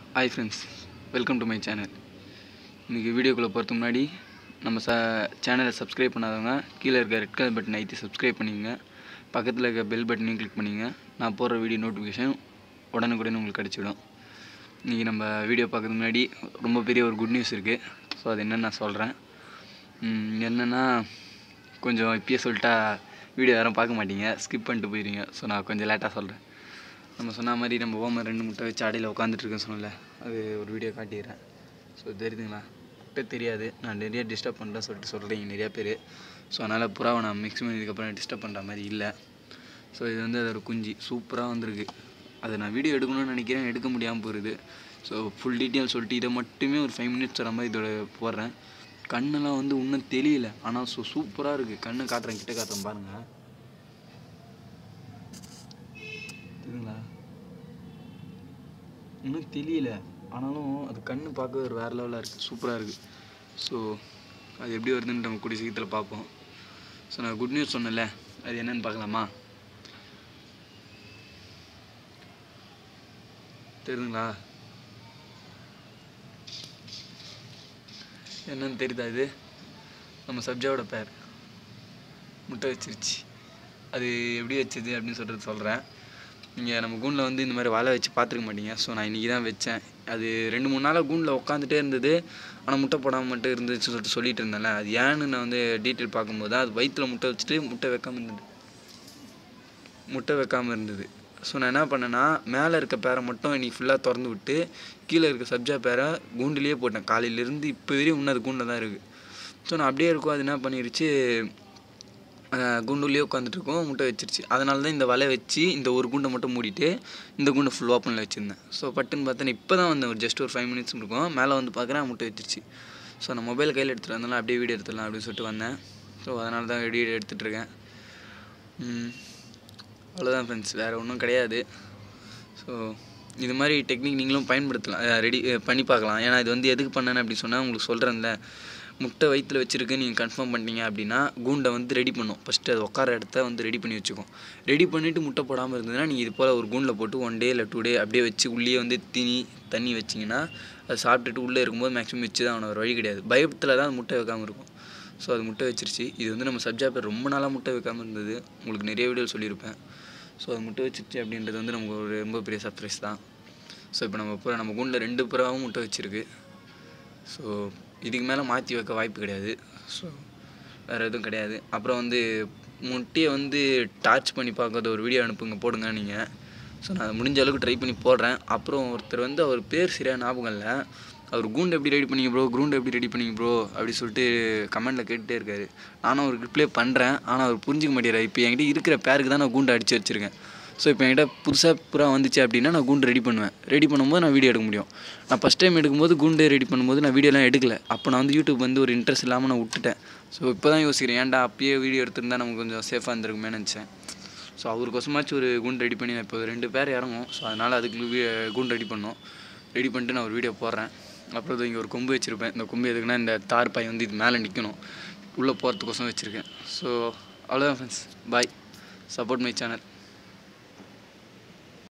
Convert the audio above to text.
hi friends welcome to my channel இன்றைக்கி வீடியோக்குள்ளே போகிறதுக்கு முன்னாடி நம்ம ச சேனலை சப்ஸ்கிரைப் பண்ணாதவங்க கீழே இருக்க ரெட் கலர் பட்டன் ஐத்தி சப்ஸ்கிரைப் பண்ணிங்க பக்கத்தில் இருக்க பெல் பட்டனையும் கிளிக் பண்ணிங்க நான் போடுற வீடியோ நோட்டிஃபிகேஷன் உடனுக்குடனே உங்களுக்கு கிடச்சிடும் இன்றைக்கி நம்ம வீடியோ பார்க்கறதுக்கு முன்னாடி ரொம்ப பெரிய ஒரு குட் நியூஸ் இருக்குது ஸோ அது என்னன்னு நான் சொல்கிறேன் என்னென்னா கொஞ்சம் இப்பயே சொல்லிட்டா வீடியோ யாரும் பார்க்க மாட்டீங்க ஸ்கிப் பண்ணிட்டு போயிடுவீங்க ஸோ நான் கொஞ்சம் லேட்டாக சொல்கிறேன் நம்ம சொன்ன மாதிரி நம்ம ஓம ரெண்டு முட்டை வச்சு அடையில் உட்காந்துட்ருக்கேன்னு சொன்னல அது ஒரு வீடியோ காட்டிடுறேன் ஸோ தெரியுதுங்களா முட்டை தெரியாது நான் நிறைய டிஸ்டர்ப் பண்ணுறேன் சொல்லிட்டு சொல்கிறீங்க நிறையா பேர் ஸோ அதனால் புறாவை நான் மிக்ஸ் பண்ணதுக்கப்புறம் டிஸ்டர்ப் பண்ணுற மாதிரி இல்லை ஸோ இது வந்து அதோட குஞ்சு சூப்பராக வந்திருக்கு அதை நான் வீடியோ எடுக்கணும்னு நினைக்கிறேன் எடுக்க முடியாமல் போகுது ஸோ ஃபுல் டீட்டெயில் சொல்லிட்டு இதை மட்டுமே ஒரு ஃபைவ் மினிட்ஸ் வர மாதிரி இதோட போடுறேன் கண்ணெல்லாம் வந்து இன்னும் தெரியல ஆனால் ஸோ சூப்பராக இருக்குது கண்ணு காட்டுறேன் கிட்ட காட்டுறேன் பாருங்கள் தெரியுங்களா இன்னும் தெரியல ஆனாலும் அது கண்ணு பார்க்க ஒரு வேறு லெவலாக இருக்குது சூப்பராக இருக்குது ஸோ அது எப்படி வருதுன்னு நம்ம கூடிய சீக்கிரத்தில் பார்ப்போம் ஸோ நான் குட் நியூஸ் சொன்னேன்ல அது என்னன்னு பார்க்கலாமா தெரியுதுங்களா என்னன்னு தெரியுதா இது நம்ம சப்ஜாவோட பேர் முட்டை வச்சிருச்சு அது எப்படி வச்சது அப்படின்னு சொல்கிறது சொல்கிறேன் நீங்கள் நம்ம கூண்டில் வந்து இந்த மாதிரி வலை வச்சு பார்த்துருக்க மாட்டீங்க ஸோ நான் இன்றைக்கி தான் வச்சேன் அது ரெண்டு மூணு நாளாக கூண்டில் உட்காந்துட்டே இருந்தது ஆனால் முட்டை போடாமல் மட்டும் இருந்துச்சு சொல்லிட்டு சொல்லிட்டு இருந்தேன்ல அது ஏன்னு நான் வந்து டீட்டெயில் பார்க்கும்போது அது வயிற்றில் முட்டை வச்சுட்டு முட்டை வைக்காமல் இருந்தது முட்டை வைக்காமல் இருந்தது ஸோ நான் என்ன பண்ணேன்னா மேலே இருக்க பேரை மட்டும் இன்னைக்கு ஃபுல்லாக திறந்து விட்டு கீழே இருக்க சப்ஜா பேரை கூண்டுலேயே போட்டேன் காலையிலேருந்து இப்போ வரையும் இன்னும் அது கூண்டில் தான் இருக்குது ஸோ நான் அப்படியே இருக்கும் அது என்ன பண்ணிருச்சு குண்டுலேயே உட்காந்துட்டு இருக்கோம் முட்டை வச்சிருச்சு அதனால தான் இந்த வலை வச்சு இந்த ஒரு குண்டை மட்டும் மூடிட்டு இந்த குண்டை ஃபுல் ஓப்பனில் வச்சுருந்தேன் ஸோ பட்டுன்னு பார்த்தேன் இப்போ தான் வந்தேன் ஒரு ஜஸ்ட் ஒரு ஃபைவ் மினிட்ஸ் இருக்கும் மேலே வந்து பார்க்குறேன் முட்டை வச்சிருச்சு ஸோ நான் மொபைல் கையில் எடுத்துகிட்டு வந்தாலும் அப்படியே வீடியோ எடுத்துடலாம் அப்படின்னு சொல்லிட்டு வந்தேன் ஸோ அதனால தான் வீடியோ எடுத்துகிட்ருக்கேன் அவ்வளோதான் ஃப்ரெண்ட்ஸ் வேறு ஒன்றும் கிடையாது ஸோ இது மாதிரி டெக்னிக் நீங்களும் பயன்படுத்தலாம் ரெடி பண்ணி பார்க்கலாம் ஏன்னா இது வந்து எதுக்கு பண்ணேன்னு அப்படி சொன்னால் உங்களுக்கு சொல்கிறேன்ல முட்டை வயிற்றில் வச்சுருக்கு நீங்கள் கன்ஃபார்ம் பண்ணிட்டீங்க அப்படின்னா கூண்டை வந்து ரெடி பண்ணும் ஃபஸ்ட்டு அது உட்கார இடத்த வந்து ரெடி பண்ணி வச்சுக்கோம் ரெடி பண்ணிவிட்டு முட்டை போடாமல் இருந்ததுன்னா நீங்கள் இது போல் ஒரு கூண்டில் போட்டு ஒன் டே இல்லை டூ டே அப்படியே வச்சு உள்ளே வந்து தீனி தண்ணி வச்சிங்கன்னா அது சாப்பிட்டுட்டு உள்ளே இருக்கும்போது மேக்ஸிமம் வச்சு தான் அவனை ஒரு வழி கிடையாது பயத்தில் தான் முட்டை வைக்காமல் இருக்கும் ஸோ அது முட்டை வச்சிருச்சு இது வந்து நம்ம சப்ஜா பேர் ரொம்ப நாளாக முட்டை வைக்காமல் இருந்தது உங்களுக்கு நிறைய வீடியோ சொல்லியிருப்பேன் ஸோ அது முட்டை வச்சிருச்சு அப்படின்றது வந்து நமக்கு ஒரு ரொம்ப பெரிய சர்ப்ரைஸ் தான் ஸோ இப்போ நம்ம புறா நம்ம கூண்டில் ரெண்டு புறாவும் முட்டை வச்சுருக்கு ஸோ இதுக்கு மேலே மாற்றி வைக்க வாய்ப்பு கிடையாது ஸோ வேறு எதுவும் கிடையாது அப்புறம் வந்து முட்டையை வந்து டார்ச் பண்ணி பார்க்காத ஒரு வீடியோ அனுப்புங்க போடுங்க நீங்கள் ஸோ நான் முடிஞ்ச அளவுக்கு ட்ரை பண்ணி போடுறேன் அப்புறம் ஒருத்தர் வந்து அவர் பேர் சரியாக ஞாபகம் இல்லை அவர் கூண்டு எப்படி ரெடி பண்ணீங்க ப்ரோ கூண்டு எப்படி ரெடி பண்ணீங்க ப்ரோ அப்படி சொல்லிட்டு கமெண்டில் கேட்டுகிட்டே இருக்காரு நானும் அவருக்கு ரிப்ளை பண்ணுறேன் ஆனால் அவர் புரிஞ்சிக்க மாட்டேறாரு இப்போ என்கிட்ட இருக்கிற பேருக்கு தான் நான் கூண்டு அடித்து வச்சுருக்கேன் ஸோ இப்போ என்கிட்ட புதுசாக புறா வந்துச்சு அப்படின்னா நான் கூண்டு ரெடி பண்ணுவேன் ரெடி பண்ணும்போது நான் வீடியோ எடுக்க முடியும் நான் ஃபஸ்ட் டைம் எடுக்கும்போது கூண்டு ரெடி பண்ணும்போது நான் வீடியோலாம் எடுக்கல அப்போ நான் வந்து யூடியூப் வந்து ஒரு இன்ட்ரெஸ்ட் இல்லாமல் நான் விட்டுட்டேன் ஸோ இப்போ தான் யோசிக்கிறேன் ஏன்டா அப்பயே வீடியோ எடுத்திருந்தா நமக்கு கொஞ்சம் சேஃபாக இருந்திருக்குமே நினச்சேன் ஸோ அவருக்கொசமாச்சும் ஒரு கூண்டு ரெடி பண்ணி நான் இப்போ ரெண்டு பேர் இறங்கும் ஸோ அதனால் அதுக்கு கூண்டு ரெடி பண்ணோம் ரெடி பண்ணிட்டு நான் ஒரு வீடியோ போடுறேன் அப்புறம் இது இங்கே ஒரு கொம்பு வச்சுருப்பேன் இந்த கொம்பு எதுக்குன்னா இந்த தார் பாய் வந்து இது மேலே நிற்கணும் உள்ளே போகிறதுக்கோசம் வச்சுருக்கேன் ஸோ அவ்வளோதான் friends bye support my channel